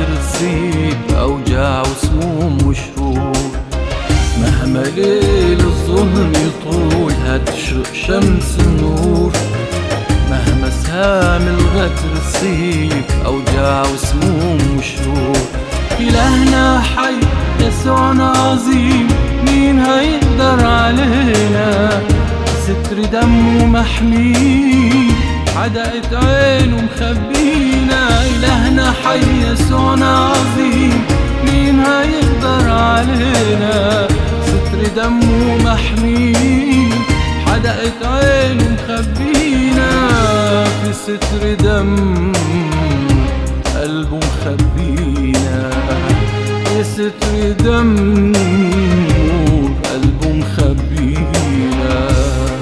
تصيب أوجاع وسموم وشرور مهما ليل الظلم يطول هتشرق شمس النور مهما سهام الغدر تصيب أوجاع وسموم وشرور إلهنا حي يسوعنا عظيم مين هيقدر علينا ستر دمه محميه حدقت عينه مخبينا إلهنا حي يسوعنا عظيم مين هيقدر علينا ستر دمه محميه حدقت عينه مخبينا في ستر دم قلبه مخبينا في ستر دم قلبه مخبينا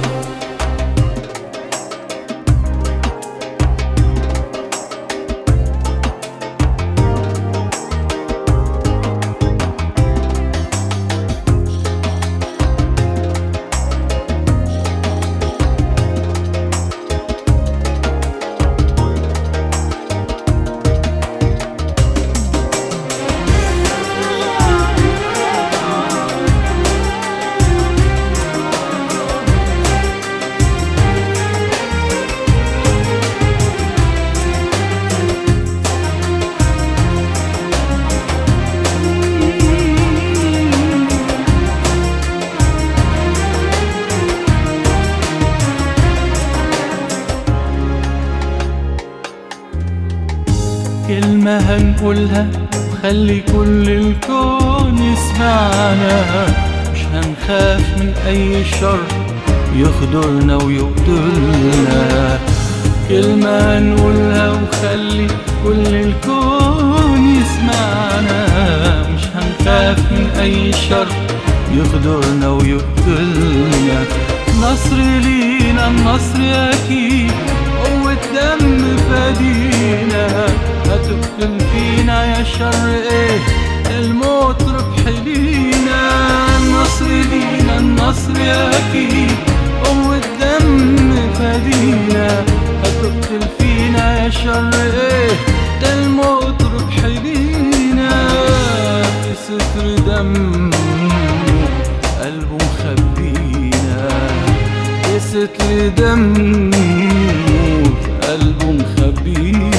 كلمة هنقولها وخلي كل الكون يسمعنا مش هنخاف من أي شر يخدرنا ويقتلنا كلمة هنقولها وخلي كل الكون يسمعنا مش هنخاف من أي شر يخدرنا ويقتلنا نصر لينا النصر أكيد قوة دم فدينا هتقتل فينا يا شر ايه الموت ربح لينا النصر لينا النصر أكيد قوة دم فدينا هتقتل فينا يا شر ايه ده الموت ربح لينا في ستر دم قلبه مخبينا في ستر دم قلبه مخبينا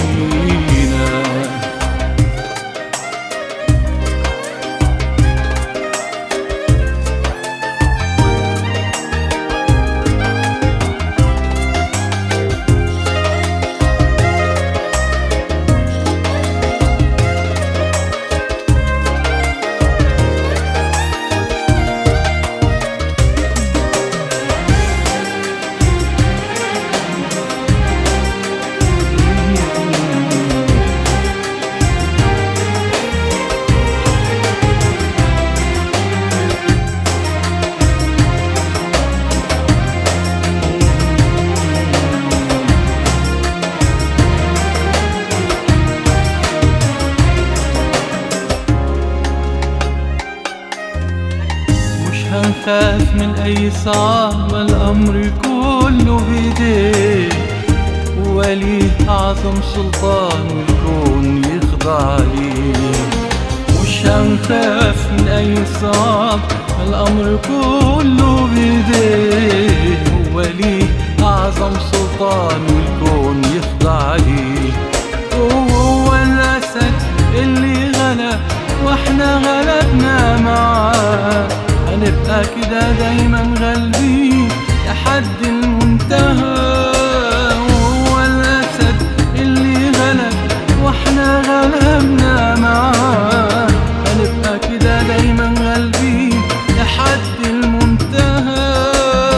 مش هنخاف من أي صعب الأمر كله بيديه وليه أعظم سلطان والكون يخضع ليه مش هنخاف من أي صعب الأمر كله بيديه وليه أعظم سلطان والكون يخضع ليه وهو الأسد اللي غلب واحنا غلبنا معاه هنبقى كده دايما غالبين لحد المنتهى وهو الأسد اللي غلب واحنا غلبنا معاه هنبقى كده دايما غالبين لحد المنتهى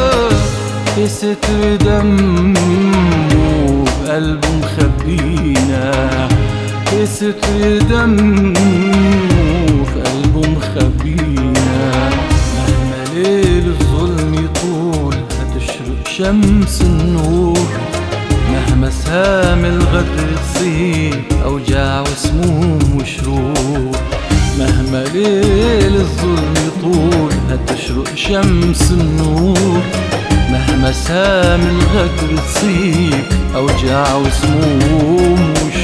في ستر دمه بقلبه مخبينا في ستر دمه في قلبه مخبينا مهما ليل الظلم يطول هتشرق شمس النور مهما سام الغدر تصيب أوجاع وسموم وشرور مهما ليل الظلم يطول هتشرق شمس النور مهما سام الغدر تصيب أوجاع وسموم وشرور